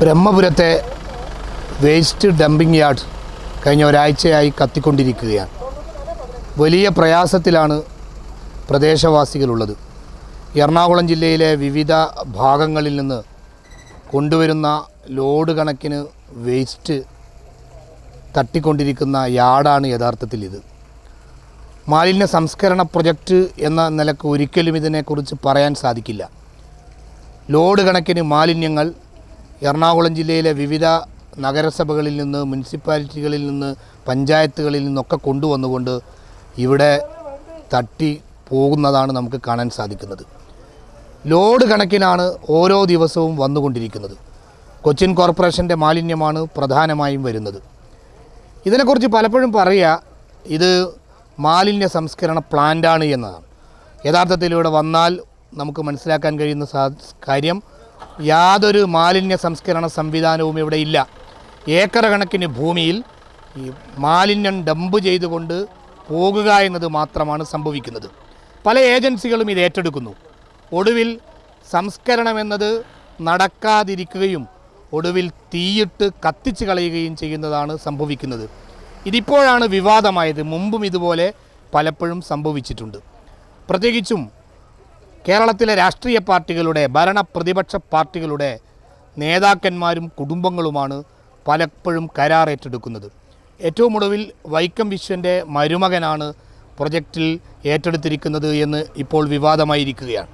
ബ്രഹ്മപുരത്തെ waste dumping yard കഴിഞ്ഞ ഒരാഴ്ചയായി കത്തിക്കൊണ്ടിരിക്കുകയാണ് വലിയ പ്രയാസത്തിലാണ് പ്രദേശവാസികളുള്ളത് എറണാകുളം ജില്ലയിലെ വിവിധ ഭാഗങ്ങളിൽ നിന്ന് കൊണ്ടുവരുന്ന ലോഡ് കണക്കിന് വേസ്റ്റ് തട്ടിക്കൊണ്ടിരിക്കുന്ന യാർഡാണ് യഥാർത്ഥത്തിൽ ഇത് മാലിന്യ സംസ്കരണ പ്രൊജക്റ്റ് എന്ന നിലക്ക് ഒരിക്കലും ഇതിനെക്കുറിച്ച് പറയാൻ സാധിക്കില്ല ലോഡ് കണക്കിന് മാലിന്യങ്ങൾ എറണാകുളം ജില്ലയിലെ വിവിധ നഗരസഭകളിൽ നിന്ന് മുനിസിപ്പാലിറ്റികളിൽ നിന്ന് പഞ്ചായത്തുകളിൽ നിന്നൊക്കെ കൊണ്ടുവന്നുകൊണ്ട് ഇവിടെ തട്ടി പോകുന്നതാണ് നമുക്ക് കാണാൻ സാധിക്കുന്നത് ലോഡ് കണക്കിനാണ് ഓരോ ദിവസവും വന്നുകൊണ്ടിരിക്കുന്നത് കൊച്ചിൻ കോർപ്പറേഷൻ്റെ മാലിന്യമാണ് പ്രധാനമായും വരുന്നത് ഇതിനെക്കുറിച്ച് പലപ്പോഴും പറയുക ഇത് മാലിന്യ സംസ്കരണ പ്ലാന്റാണ് എന്നതാണ് യഥാർത്ഥത്തിൽ ഇവിടെ വന്നാൽ നമുക്ക് മനസ്സിലാക്കാൻ കഴിയുന്ന സാ കാര്യം യാതൊരു മാലിന്യ സംസ്കരണ സംവിധാനവും ഇവിടെ ഇല്ല ഏക്കർ കണക്കിന് ഭൂമിയിൽ ഈ മാലിന്യം ഡംപ് ചെയ്തുകൊണ്ട് പോകുക എന്നത് മാത്രമാണ് സംഭവിക്കുന്നത് പല ഏജൻസികളും ഇത് ഏറ്റെടുക്കുന്നു ഒടുവിൽ സംസ്കരണം എന്നത് നടക്കാതിരിക്കുകയും ഒടുവിൽ തീയിട്ട് കത്തിച്ച് കളയുകയും ചെയ്യുന്നതാണ് സംഭവിക്കുന്നത് ഇതിപ്പോഴാണ് വിവാദമായത് മുമ്പും ഇതുപോലെ പലപ്പോഴും സംഭവിച്ചിട്ടുണ്ട് പ്രത്യേകിച്ചും കേരളത്തിലെ രാഷ്ട്രീയ പാർട്ടികളുടെ ഭരണ പ്രതിപക്ഷ പാർട്ടികളുടെ നേതാക്കന്മാരും കുടുംബങ്ങളുമാണ് പലപ്പോഴും കരാർ ഏറ്റെടുക്കുന്നത് ഏറ്റവും ഒടുവിൽ വൈക്കം വിശ്വൻ്റെ മരുമകനാണ് പ്രൊജക്റ്റിൽ ഏറ്റെടുത്തിരിക്കുന്നത് എന്ന് ഇപ്പോൾ വിവാദമായിരിക്കുകയാണ്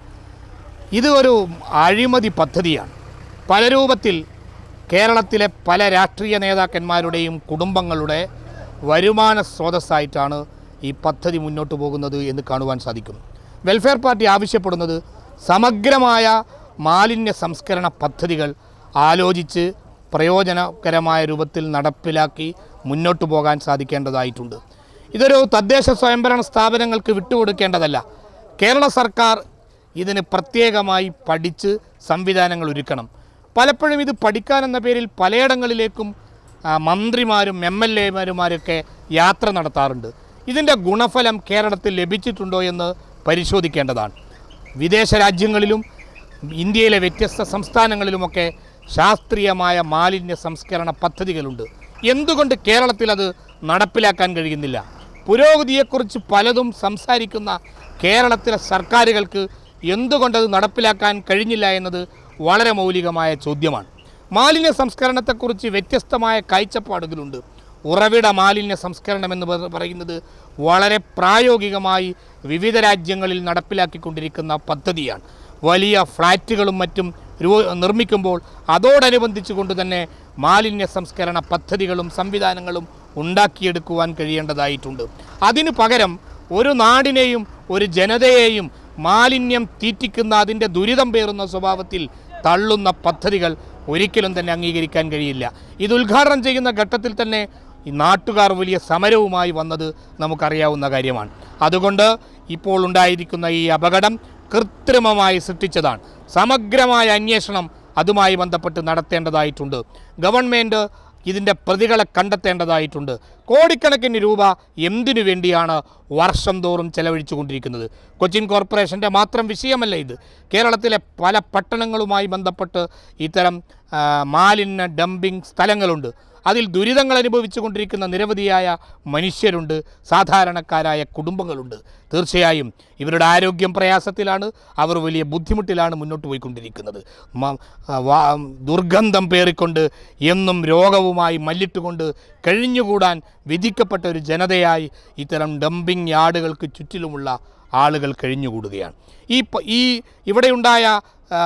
ഇത് ഒരു അഴിമതി പദ്ധതിയാണ് പല രൂപത്തിൽ കേരളത്തിലെ പല രാഷ്ട്രീയ നേതാക്കന്മാരുടെയും കുടുംബങ്ങളുടെ വരുമാന സ്രോതസ്സായിട്ടാണ് ഈ പദ്ധതി മുന്നോട്ട് പോകുന്നത് എന്ന് കാണുവാൻ സാധിക്കും വെൽഫെയർ പാർട്ടി ആവശ്യപ്പെടുന്നത് സമഗ്രമായ മാലിന്യ സംസ്കരണ പദ്ധതികൾ ആലോചിച്ച് പ്രയോജനകരമായ രൂപത്തിൽ നടപ്പിലാക്കി മുന്നോട്ട് പോകാൻ സാധിക്കേണ്ടതായിട്ടുണ്ട് ഇതൊരു തദ്ദേശ സ്വയംഭരണ സ്ഥാപനങ്ങൾക്ക് വിട്ടുകൊടുക്കേണ്ടതല്ല കേരള സർക്കാർ ഇതിന് പ്രത്യേകമായി പഠിച്ച് സംവിധാനങ്ങൾ ഒരുക്കണം പലപ്പോഴും ഇത് പഠിക്കാനെന്ന പേരിൽ പലയിടങ്ങളിലേക്കും ആ, മന്ത്രിമാരും എം എൽ എമാരുമാരൊക്കെ യാത്ര നടത്താറുണ്ട് ഇതിൻ്റെ ഗുണഫലം കേരളത്തിൽ ലഭിച്ചിട്ടുണ്ടോ എന്ന് പരിശോധിക്കേണ്ടതാണ് വിദേശ രാജ്യങ്ങളിലും ഇന്ത്യയിലെ വ്യത്യസ്ത സംസ്ഥാനങ്ങളിലുമൊക്കെ ശാസ്ത്രീയമായ മാലിന്യ സംസ്കരണ പദ്ധതികളുണ്ട് എന്തുകൊണ്ട് കേരളത്തിൽ അത് നടപ്പിലാക്കാൻ കഴിയുന്നില്ല പുരോഗതിയെക്കുറിച്ച് പലതും സംസാരിക്കുന്ന കേരളത്തിലെ സർക്കാരുകൾക്ക് എന്തുകൊണ്ടത് നടപ്പിലാക്കാൻ കഴിഞ്ഞില്ല എന്നത് വളരെ മൗലികമായ ചോദ്യമാണ് മാലിന്യ സംസ്കരണത്തെക്കുറിച്ച് വ്യത്യസ്തമായ കാഴ്ചപ്പാടുകളുണ്ട് ഉറവിട മാലിന്യ സംസ്കരണം എന്ന് പറ- പറയുന്നത് വളരെ പ്രായോഗികമായി വിവിധ രാജ്യങ്ങളിൽ നടപ്പിലാക്കിക്കൊണ്ടിരിക്കുന്ന പദ്ധതിയാണ് വലിയ ഫ്ലാറ്റുകളും മറ്റും രൂ- നിർമ്മിക്കുമ്പോൾ അതോടനുബന്ധിച്ച് കൊണ്ട് തന്നെ മാലിന്യ സംസ്കരണ പദ്ധതികളും സംവിധാനങ്ങളും ഉണ്ടാക്കിയെടുക്കുവാൻ കഴിയേണ്ടതായിട്ടുണ്ട് അതിനു പകരം ഒരു നാടിനെയും ഒരു ജനതയെയും മാലിന്യം തീറ്റിക്കുന്ന അതിൻ്റെ ദുരിതം പേറുന്ന സ്വഭാവത്തിൽ തള്ളുന്ന പദ്ധതികൾ ഒരിക്കലും തന്നെ അംഗീകരിക്കാൻ കഴിയില്ല ഇത് ഉദ്ഘാടനം ചെയ്യുന്ന ഘട്ടത്തിൽ തന്നെ ഈ നാട്ടുകാർ വലിയ സമരവുമായി വന്നത് നമുക്കറിയാവുന്ന കാര്യമാണ് അതുകൊണ്ട് ഇപ്പോൾ ഉണ്ടായിരിക്കുന്ന ഈ അപകടം കൃത്രിമമായി സൃഷ്ടിച്ചതാണ് സമഗ്രമായ അന്വേഷണം അതുമായി ബന്ധപ്പെട്ട് നടത്തേണ്ടതായിട്ടുണ്ട് ഗവൺമെൻറ് ഇതിൻ്റെ പ്രതികളെ കണ്ടെത്തേണ്ടതായിട്ടുണ്ട് കോടിക്കണക്കിന് രൂപ എന്തിനു വേണ്ടിയാണ് വർഷം തോറും ചെലവഴിച്ചു കൊണ്ടിരിക്കുന്നത് കൊച്ചിൻ കോർപ്പറേഷൻ്റെ മാത്രം വിഷയമല്ല ഇത് കേരളത്തിലെ പല പട്ടണങ്ങളുമായി ബന്ധപ്പെട്ട് ഇത്തരം ആ, മാലിന്യ ഡംപിംഗ് സ്ഥലങ്ങളുണ്ട് അതിൽ ദുരിതങ്ങൾ അനുഭവിച്ചു കൊണ്ടിരിക്കുന്ന നിരവധിയായ മനുഷ്യരുണ്ട് സാധാരണക്കാരായ കുടുംബങ്ങളുണ്ട് തീർച്ചയായും ഇവരുടെ ആരോഗ്യം പ്രയാസത്തിലാണ് അവർ വലിയ ബുദ്ധിമുട്ടിലാണ് മുന്നോട്ട് പോയിക്കൊണ്ടിരിക്കുന്നത് മ- ആ, വാ- ദുർഗന്ധം പേറിക്കൊണ്ട് എന്നും രോഗവുമായി മല്ലിട്ടുകൊണ്ട് കഴിഞ്ഞുകൂടാൻ വിധിക്കപ്പെട്ട ഒരു ജനതയായി ഇത്തരം ഡംപിംഗ് യാർഡുകൾക്ക് ചുറ്റിലുമുള്ള ആളുകൾ കഴിഞ്ഞുകൂടുകയാണ് ഈ പ- ഈ ഇവിടെയുണ്ടായ ആ,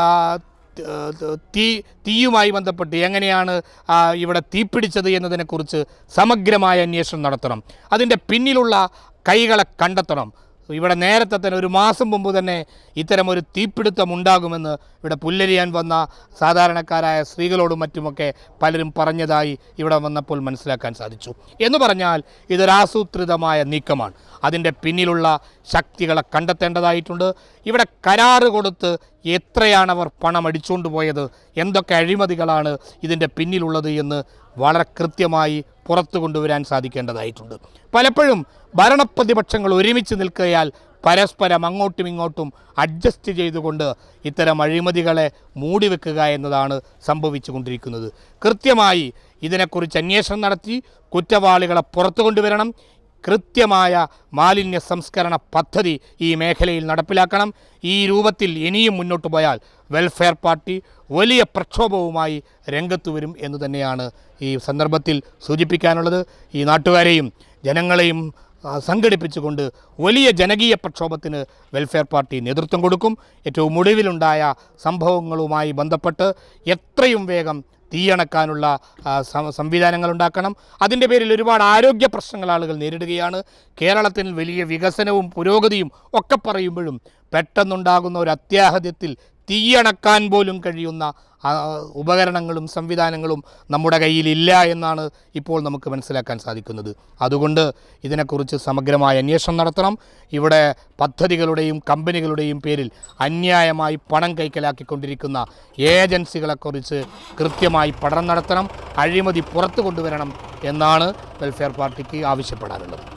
ത- തീ തീയുമായി ബന്ധപ്പെട്ട് എങ്ങനെയാണ് ആ, ഇവിടെ തീപിടിച്ചത് എന്നതിനെക്കുറിച്ച് സമഗ്രമായ അന്വേഷണം നടത്തണം അതിൻ്റെ പിന്നിലുള്ള കൈകളെ കണ്ടെത്തണം ഇവിടെ നേരത്തെ തന്നെ ഒരു മാസം മുമ്പ് തന്നെ ഇത്തരം ഒരു തീപിടുത്തം ഉണ്ടാകുമെന്ന് ഇവിടെ പുല്ലരിയാൻ വന്ന സാധാരണക്കാരായ സ്ത്രീകളോടും മറ്റുമൊക്കെ പലരും പറഞ്ഞതായി ഇവിടെ വന്നപ്പോൾ മനസ്സിലാക്കാൻ സാധിച്ചു എന്ന് പറഞ്ഞാൽ ഇതൊരാസൂത്രിതമായ നീക്കമാണ് അതിൻ്റെ പിന്നിലുള്ള ശക്തികളെ കണ്ടെത്തേണ്ടതായിട്ടുണ്ട് ഇവിടെ കരാറ് കൊടുത്ത് എത്രയാണ് അവർ പണം അടിച്ചുകൊണ്ട് പോയത് എന്തൊക്കെ അഴിമതികളാണ് ഇതിൻ്റെ പിന്നിലുള്ളത് എന്ന് വളരെ കൃത്യമായി പുറത്തു കൊണ്ടുവരാൻ സാധിക്കേണ്ടതായിട്ടുണ്ട് പലപ്പോഴും ഭരണപ്രതിപക്ഷങ്ങൾ ഒരുമിച്ച് നിൽക്കയാൽ പരസ്പരം അങ്ങോട്ടും ഇങ്ങോട്ടും അഡ്ജസ്റ്റ് ചെയ്തുകൊണ്ട് ഇത്തരം അഴിമതികളെ മൂടിവെക്കുക എന്നതാണ് സംഭവിച്ചു കൊണ്ടിരിക്കുന്നത് കൃത്യമായി ഇതിനെക്കുറിച്ച് അന്വേഷണം നടത്തി കുറ്റവാളികളെ പുറത്തു കൊണ്ടുവരണം കൃത്യമായ മാലിന്യ സംസ്കരണ പദ്ധതി ഈ മേഖലയിൽ നടപ്പിലാക്കണം ഈ രൂപത്തിൽ ഇനിയും മുന്നോട്ട് പോയാൽ വെൽഫെയർ പാർട്ടി വലിയ പ്രക്ഷോഭവുമായി രംഗത്ത് വരും എന്ന് തന്നെയാണ് ഈ സന്ദർഭത്തിൽ സൂചിപ്പിക്കാനുള്ളത് ഈ നാട്ടുകാരെയും ജനങ്ങളെയും ആ, സംഘടിപ്പിച്ചുകൊണ്ട് വലിയ ജനകീയ പ്രക്ഷോഭത്തിന് വെൽഫെയർ പാർട്ടി നേതൃത്വം കൊടുക്കും ഏറ്റവും ഒടുവിലുണ്ടായ സംഭവങ്ങളുമായി ബന്ധപ്പെട്ട് എത്രയും വേഗം തീയണക്കാനുള്ള ആ, സം- സംവിധാനങ്ങൾ ഉണ്ടാക്കണം അതിൻ്റെ പേരിൽ ഒരുപാട് ആരോഗ്യ പ്രശ്നങ്ങൾ ആളുകൾ നേരിടുകയാണ് കേരളത്തിൽ വലിയ വികസനവും പുരോഗതിയും ഒക്കെ പറയുമ്പോഴും പെട്ടെന്നുണ്ടാകുന്ന ഒരു അത്യാഹത്യത്തിൽ തീയണക്കാൻ പോലും കഴിയുന്ന ആ, ഉപകരണങ്ങളും സംവിധാനങ്ങളും നമ്മുടെ കയ്യിലില്ല എന്നാണ് ഇപ്പോൾ നമുക്ക് മനസ്സിലാക്കാൻ സാധിക്കുന്നത് അതുകൊണ്ട് ഇതിനെക്കുറിച്ച് സമഗ്രമായ അന്വേഷണം നടത്തണം ഇവിടെ പദ്ധതികളുടെയും കമ്പനികളുടെയും പേരിൽ അന്യായമായി പണം കൈക്കലാക്കിക്കൊണ്ടിരിക്കുന്ന ഏജൻസികളെക്കുറിച്ച് കൃത്യമായി പഠനം നടത്തണം അഴിമതി പുറത്തു കൊണ്ടുവരണം എന്നാണ് വെൽഫെയർ പാർട്ടിക്ക് ആവശ്യപ്പെടാനുള്ളത്